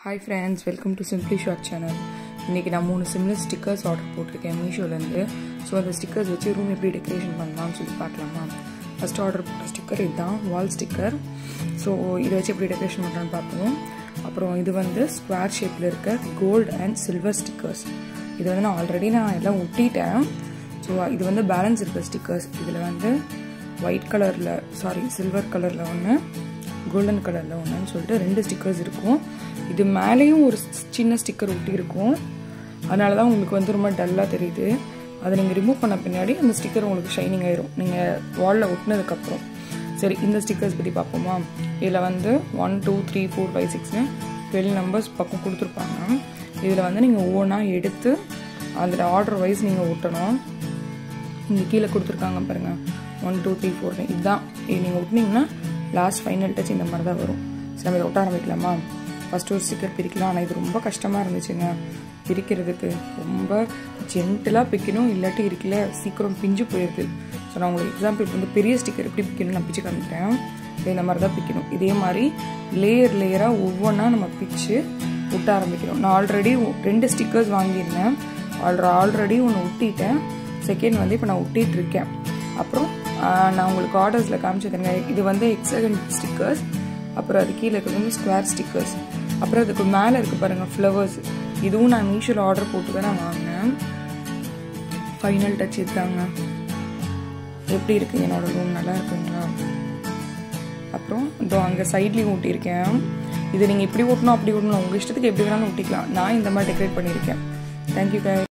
hi friends welcome to simply short channel இன்றைக்கி நான் மூணு சிம்லர் ஸ்டிக்கர்ஸ் ஆர்டர் போட்டிருக்கேன் மீஷோலேருந்து ஸோ அந்த ஸ்டிக்கர்ஸ் வச்சு ரூம் எப்படி டெக்கரேஷன் பண்ணலாம்னு சொல்லி பார்க்கலாமா ஃபஸ்ட் ஆர்டர் போட்ட ஸ்டிக்கர் இதுதான் வால் ஸ்டிக்கர் ஸோ இதை வச்சு எப்படி டெக்கரேஷன் பண்ணுறான்னு பார்ப்போம் அப்புறம் இது வந்து ஸ்கொயர் ஷேப்பில் இருக்க கோல்டு அண்ட் சில்வர் ஸ்டிக்கர்ஸ் இது வந்து நான் ஆல்ரெடி நான் எல்லாம் ஒட்டிட்டேன் ஸோ இது வந்து பேலன்ஸ் இருக்க ஸ்டிக்கர்ஸ் இதில் வந்து ஒயிட் கலரில் சாரி சில்வர் கலரில் ஒன்று கோல்டன் கலரில் ஒன்றுன்னு சொல்லிட்டு ரெண்டு ஸ்டிக்கர்ஸ் இருக்கும் இது மேலேயும் ஒரு சின்ன ஸ்டிக்கர் ஒட்டி இருக்கும் அதனால தான் உங்களுக்கு வந்து ரொம்ப டல்லாக தெரியுது அதை நீங்கள் ரிமூவ் பண்ண பின்னாடி அந்த ஸ்டிக்கர் உங்களுக்கு ஷைனிங் ஆயிரும் நீங்கள் வாலில் ஒட்டினதுக்கப்புறம் சரி இந்த ஸ்டிக்கர்ஸ் பற்றி பார்ப்போமா இதில் வந்து one two three four five சிக்ஸ்னு டுவெல் நம்பர்ஸ் பக்கம் கொடுத்துருப்பாங்க இதில் வந்து நீங்கள் ஒவ்வொன்றா எடுத்து அதில் ஆர்டர் வைஸ் நீங்கள் ஒட்டணும் இங்கே கீழே கொடுத்துருக்காங்க பாருங்கள் ஒன் டூ த்ரீ ஃபோர் இதுதான் இது நீங்கள் ஒட்டினீங்கன்னா லாஸ்ட் ஃபைனல் டச் இந்த மாதிரி தான் வரும் சரி நம்ம இதை ஒட்ட ஆரம்பிக்கலாமா ஃபஸ்ட்டு ஒரு ஸ்டிக்கர் பிரிக்கலாம் ஆனால் இது ரொம்ப கஷ்டமாக இருந்துச்சுங்க பிரிக்கிறதுக்கு ரொம்ப ஜென்டலாக பிக்கணும் இல்லாட்டி இருக்கல சீக்கிரம் பிஞ்சு போயிடுது ஸோ நான் உங்களுக்கு எக்ஸாம்பிள் வந்து பெரிய ஸ்டிக்கர் எப்படி பிக்கணும் நான் பிச்சு காமிக்கிறேன் இந்த மாதிரி தான் பிக்கணும் இதே மாதிரி லேயர் லேயராக ஒவ்வொன்றா நம்ம பிச்சு ஒட்ட ஆரம்பிக்கணும் நான் ஆல்ரெடி ரெண்டு ஸ்டிக்கர்ஸ் வாங்கியிருந்தேன் ஆல்ரெ ஆல்ரெடி ஒன்று ஒட்டிட்டேன் செகண்ட் வந்து இப்போ நான் ஒட்டிகிட்டு இருக்கேன் அப்புறம் நான் உங்களுக்கு ஆர்டர்ஸில் காமிச்சதுங்க இது வந்து எக்ஸகன் ஸ்டிக்கர்ஸ் அப்புறம் அது கீழே இருக்கிறது வந்து ஸ்கொயர் ஸ்டிக்கர்ஸ் அப்புறம் அதுக்கு மேலே இருக்குது பாருங்கள் ஃப்ளவர்ஸ் இதுவும் நான் மீஷோவில் ஆர்டர் போட்டு தான் நான் வாங்கினேன் ஃபைனல் டச் இதுதாங்க எப்படி இருக்குது என்னோட ரூம் நல்லா இருக்குங்களா அப்புறம் இதோ அங்கே சைட்லேயும் ஊட்டியிருக்கேன் இது நீங்கள் இப்படி ஓட்டணும் அப்படி ஓட்டணும் உங்கள் இஷ்டத்துக்கு எப்படி வேணாலும் ஊட்டிக்கலாம் நான் இந்த மாதிரி டெக்கரேட் பண்ணியிருக்கேன் தேங்க்யூ கை